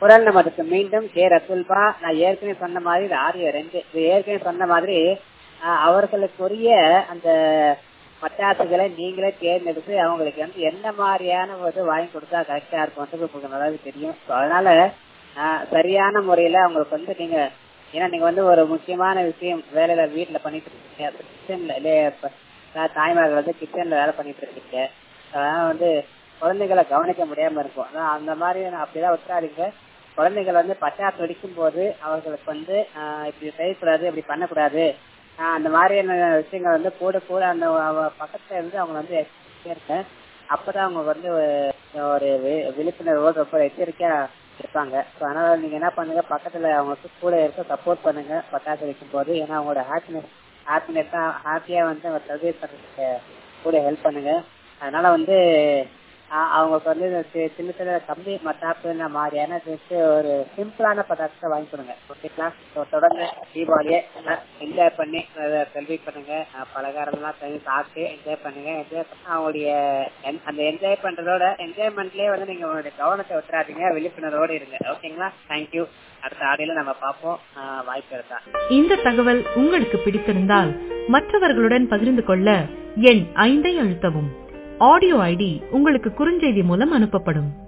குரல் நமதுக்கு மீண்டும் கே ரசுல்பா நான் ஏற்கனவே சொன்ன மாதிரி இது ஆடியோ ரெண்டு இது ஏற்கனவே சொன்ன மாதிரி ஆஹ், அவர்களுக்குரிய அந்த பட்டாசுகளை நீங்களே தேர்ந்தெடுத்து அவங்களுக்கு வந்து என்ன மாதிரியான ஒரு வாங்கி கொடுத்தா கரெக்டா இருக்கும் வந்து உங்களுக்கு நல்லாவே தெரியும் So, அதனால ஆஹ், சரியான முறையில அவங்களுக்கு வந்து நீங்க ஏன்னா நீங்க வந்து ஒரு முக்கியமான விஷயம் வேலையில வீட்டுல பண்ணிட்டு இருக்கீங்க கிச்சன்ல இல்லையா இப்ப நான் தாய்மார்கள் வந்து கிச்சன்ல வேலை பண்ணிட்டு இருக்கீங்க அதனால வந்து குழந்தைகளை கவனிக்க முடியாம இருக்கும் ஆனா அந்த மாதிரி நான் அப்படிதான் விட்டுறாதீங்க குழந்தைகள் வந்து பட்டாசு வெடிக்கும் போது அவர்களுக்கு வந்து ஆஹ் இப்படி செய்யக்கூடாது இப்படி பண்ணக்கூடாது ஆஹ் அந்த மாதிரியான விஷயங்கள் வந்து கூட கூட அந்த அவ- பக்கத்துல இருந்து அவங்க வந்து எச்சரிக்கையா இருக்க அப்பதான் அவங்க வந்து ஒரு- ஒரு வி- விழிப்புணர்வோடு ரொம்ப எச்சரிக்கையா இருப்பாங்க ஸோ அதனால நீங்க என்ன பண்ணுங்க பக்கத்துல அவங்களுக்கு கூட இருக்க சப்போர்ட் பண்ணுங்க பட்டாசு வைக்கும் போது ஏன்னா அவங்களோட ஹாப்பினஸ் ஹாப்பினஸ் தான் ஹாப்பியா வந்து அவங்க சர்வீஸ் பண்றதுக்கு கூட ஹெல்ப் பண்ணுங்க அதனால வந்து ஆஹ் அவங்களுக்கு வந்து இந்த சி- சின்ன சின்ன கம்பி மத்தாப்புன மாதிரியான just ஒரு சிம்பிளான பதார்த்தத்தை வாங்கி கொடுங்க ஓகேங்களா ஸோ தொடர்ந்து தீபாவளியை என்ஜாய் பண்ணி செலிப்ரேட் பண்ணுங்க ஆஹ் பலகாரம் எல்லாம் செஞ்சு சாப்பிட்டு என்ஜாய் பண்ணுங்க என்ஜாய் அவங்களுடைய en- அந்த என்ஜாய் பண்றதோட என்ஜாய்மெண்ட்லயே வந்து நீங்க உங்களுடைய கவனத்தை விட்டுறாதீங்க விழிப்புணர்வோடு இருங்க ஓகேங்களா தேங்க்யூ அடுத்த ஆடியோல நம்ம பார்ப்போம் ஆஹ் வாய்ப்பு இருக்கா இந்த தகவல் உங்களுக்கு பிடித்திருந்தால் மற்றவர்களுடன் பகிர்ந்து கொள்ள எண் ஐந்தை அழுத்தவும் ஆடியோ ஐடி உங்களுக்கு குறுஞ்செய்தி மூலம் அனுப்பப்படும்